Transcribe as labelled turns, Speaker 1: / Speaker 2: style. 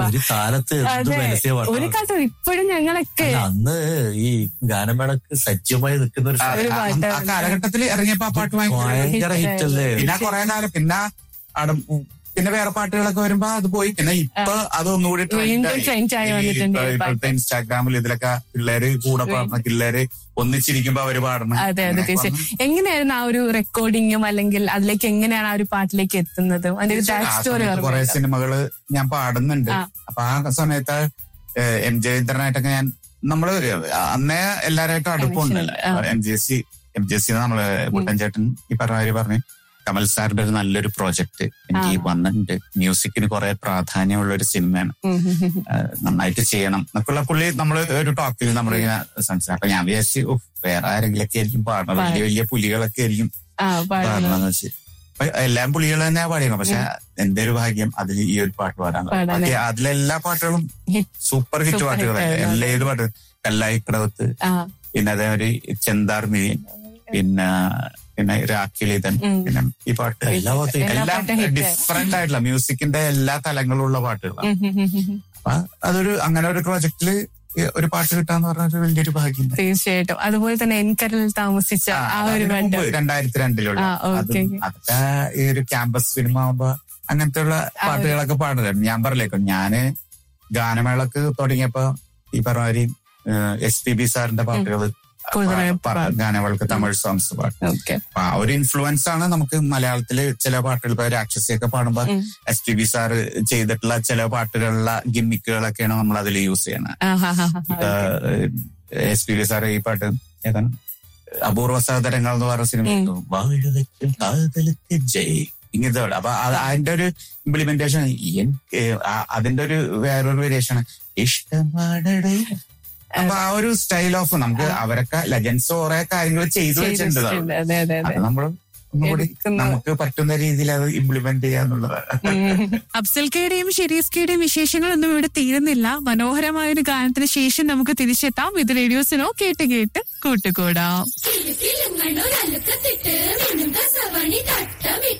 Speaker 1: ഒരു കാലത്ത് എന്ത്
Speaker 2: അതെ
Speaker 1: പരസ്യ
Speaker 2: ഒരു കാലത്ത് ഇപ്പോഴും ഞങ്ങളൊക്കെ
Speaker 1: അന്ന് ഈ ഗാനമേളക്ക് സജ്ജമായി നിൽക്കുന്ന ഒരു
Speaker 3: ആ,
Speaker 2: ഒരു
Speaker 3: ആ,
Speaker 2: പാട്ടാണ്.
Speaker 3: ആ കാലഘട്ടത്തിൽ ഇറങ്ങിയപ്പോ ആ പാട്ട് ഭയങ്കര
Speaker 1: ഭയങ്കര ഹിറ്റ് അല്ലേ
Speaker 3: പിന്നെ കുറെ കാലം പിന്നെ അടം പിന്നെ വേറെ പാട്ടുകളൊക്കെ വരുമ്പോ അത് പോയി പിന്നെ ഇപ്പൊ അത് ഒന്നുകൂടി trend
Speaker 2: വീണ്ടും
Speaker 3: ആയി.
Speaker 2: trend ആയി
Speaker 3: ഈ
Speaker 2: വന്നിട്ടുണ്ട്
Speaker 3: ഇപ്പൊ-
Speaker 2: ഈ പാട്ട്.
Speaker 3: ഇപ്പോഴത്തെ ഇൻസ്റ്റാഗ്രാമിൽ ഇതിലൊക്കെ പിള്ളേര് കൂടെ പാടുന്ന പിള്ളേര് ഒന്നിച്ചിരിക്കുമ്പോ അവര് പാടണം
Speaker 2: അതെ അതെ
Speaker 3: അങ്ങനെയൊക്കെ
Speaker 2: തീർച്ചയായും
Speaker 3: വന്ന്
Speaker 2: എങ്ങനെയായിരുന്നു ആ ഒരു റെക്കോർഡിങ്ങും അല്ലെങ്കിൽ അതിലേക്ക് എങ്ങനെയാണ് ആ ഒരു പാട്ടിലേക്ക് എത്തുന്നത് അതിന്റെ ഒരു
Speaker 3: ആ
Speaker 2: ബാക്ക് സ്റ്റോറി
Speaker 3: സമയത്ത് കുറെ സിനിമകള് ഞാൻ പാടുന്നുണ്ട്
Speaker 2: ആ.
Speaker 3: അപ്പൊ ആ സമയത്ത് ഏഹ്, എം ജയചന്ദ്രനായിട്ടൊക്കെ ഞാൻ നമ്മള് അന്നേ എല്ലാരായിട്ടും അടുപ്പമുണ്ടല്ലോ
Speaker 2: Connection,
Speaker 3: M G S C M G S C നമ്മള് കുട്ടൻ ചേട്ടൻ ഈ പറഞ്ഞ കാര്യം പറഞ്ഞു കമൽ സാറിന്റെ ഒരു നല്ലൊരു പ്രോജക്റ്റ് എനിക്ക്
Speaker 2: ആ.
Speaker 3: വന്നിട്ടുണ്ട് മ്യൂസിക്കിന് കുറെ പ്രാധാന്യമുള്ള ഒരു സിനിമയാണ് ഏഹ്, നന്നായിട്ട് ചെയ്യണം എന്നൊക്കെയുള്ള പുള്ളി നമ്മള് ഒരു ടോക്കിൽ നമ്മളിങ്ങനെ സംസാരിച്ചു അപ്പൊ ഞാൻ വിചാരിച്ചു "ഉഫ്, വേറെ ആരെങ്കിലൊക്കെ ആയിരിക്കും പാടണം വലിയ വലിയ പുലികളൊക്കെ ആയിരിക്കും
Speaker 2: ആ പാടുന്നത്
Speaker 3: പാടണമെന്ന് വെച്ച് അപ്പൊ എല്ലാം പുള്ളികൾ തന്നെ പാടിയാണ് പക്ഷെ എന്റെ ഒരു ഭാഗ്യം അതിൽ ഈ ഒരു പാട്ട് പാടാൻ
Speaker 2: പാടാൻ.
Speaker 3: ബാക്കി അതിലെല്ലാ പാട്ടുകളും
Speaker 2: Hit.
Speaker 3: സൂപ്പർ ഹിറ്റ്
Speaker 2: Super
Speaker 3: പാട്ടുകളല്ലേ
Speaker 2: hit
Speaker 3: എല്ലാ ഏത് പാട്ട് കല്ലായി കിടവത്ത്
Speaker 2: ആ
Speaker 3: പിന്നെ അതേമാതിരി ചെന്താർ മിഴിയൻ പിന്നെ പിന്നെ രാഖിലിതൻ
Speaker 2: ഉം.
Speaker 3: പിന്നെ ഈ പാട്ട്
Speaker 1: എല്ലാ പാട്ടും
Speaker 2: എല്ലാ
Speaker 3: എല്ലാം
Speaker 2: പാട്ടും hit.
Speaker 3: ഡിഫറെന്റ് ആയിട്ടുള്ള മ്യൂസിക്കിന്റെ എല്ലാ തലങ്ങളുള്ള പാട്ടുകളാണ്
Speaker 2: ഉം, ഉം, ഉം, ഉം.
Speaker 3: അപ്പൊ അതൊരു അങ്ങനെ ഒരു പ്രോജക്റ്റില് ഒരു പാട്ട് കിട്ടാന്ന് പറഞ്ഞ ഒരു വലിയൊരു ഭാഗ്യം തന്നെ.
Speaker 2: തീർച്ചയായിട്ടും അതുപോലെ തന്നെ എൻകരലിൽ താമസിച്ച
Speaker 3: ആ,
Speaker 2: ആ ഒരു
Speaker 3: അതിന് മുമ്പ്
Speaker 2: ബന്ധം
Speaker 3: രണ്ടായിരത്തി രണ്ടിലുള്ള
Speaker 2: ആ, okay,
Speaker 3: അതും
Speaker 2: okay.
Speaker 3: അതൊക്കെ ഈ ഒരു ക്യാമ്പസ് സിനിമ ആകുമ്പോ അങ്ങനത്തെ ഉള്ള പാട്ടുകളൊക്കെ പാടുന്നത് ഞാൻ പറഞ്ഞേക്കും ഞാന് ഗാനമേളക്ക് തുടങ്ങിയപ്പോ ഈ പറഞ്ഞ മാതിരി എസ് പി ബി സാറിന്റെ പാട്ടുകൾ
Speaker 2: കൂടുതലായി
Speaker 3: ഗാനമേളക്ക് തമിഴ് സോങ്സ് പാട്ട്
Speaker 2: ഓക്കെ
Speaker 3: അപ്പൊ ആ ഒരു ഇൻഫ്ലുവൻസ് ആണ് നമുക്ക് മലയാളത്തില് ചില പാട്ടുകൾ ഇപ്പൊ രാക്ഷസിയൊക്കെ പാടുമ്പോ
Speaker 2: ഉം.
Speaker 3: എസ് പി ബി സാറ് ചെയ്തിട്ടുള്ള ചില പാട്ടുകളിലുള്ള ഗിമ്മിക്കുകളൊക്കെയാണ് നമ്മൾ അതിൽ യൂസ് ചെയ്യണത് എസ് പി ബി സാറ് ഈ പാട്ട് ഏതാണ് അപൂർവ സഹോദരങ്ങൾ എന്ന് പറഞ്ഞ സിനിമ
Speaker 2: ഉം.
Speaker 1: വാഴവയ്ക്കും കാതലത്തെ ജയ്
Speaker 3: ഇങ്ങനത്തെ പാട്ട്. അപ്പൊ അത് അതിന്റെ ഒരു ഇംപ്ലിമെന്റേഷൻ അതിന്റെ ഒരു വേറൊരു വേരിയേഷൻ ഇഷ്ടമാണടേ അപ്പൊ ആ ഒരു സ്റ്റൈൽ ഓഫ് നമുക്ക് അവരൊക്കെ ലെജൻസ് കുറെ കാര്യങ്ങൾ ചെയ്തു വെച്ചിട്ടുണ്ട്
Speaker 2: ചെയ്തിട്ടുണ്ട്. അതെ അതെ അതെ
Speaker 3: അത് നമ്മൾ ഒന്നുകൂടി
Speaker 2: എടുക്കുന്ന-
Speaker 3: നമുക്ക് പറ്റുന്ന രീതിയിൽ അത് ഇംപ്ലിമെന്റ് ചെയ്യാന്നുള്ളതാണ്
Speaker 4: അഫ്സൽക്കയുടെയും ഷെരീസ്കയുടെയും വിശേഷങ്ങളൊന്നും ഇവിടെ തീരുന്നില്ല മനോഹരമായ ഒരു ഗാനത്തിന് ശേഷം നമുക്ക് തിരിച്ചെത്താം ഇത് റേഡിയോസിനോ കേട്ട് കേട്ട് കൂട്ടുകൂടാം
Speaker 5: കിലുകിലുങ്ങണൊരലുക്കത്തിട്ട് മിന്നുക സവണി തട്ടമിട്ട്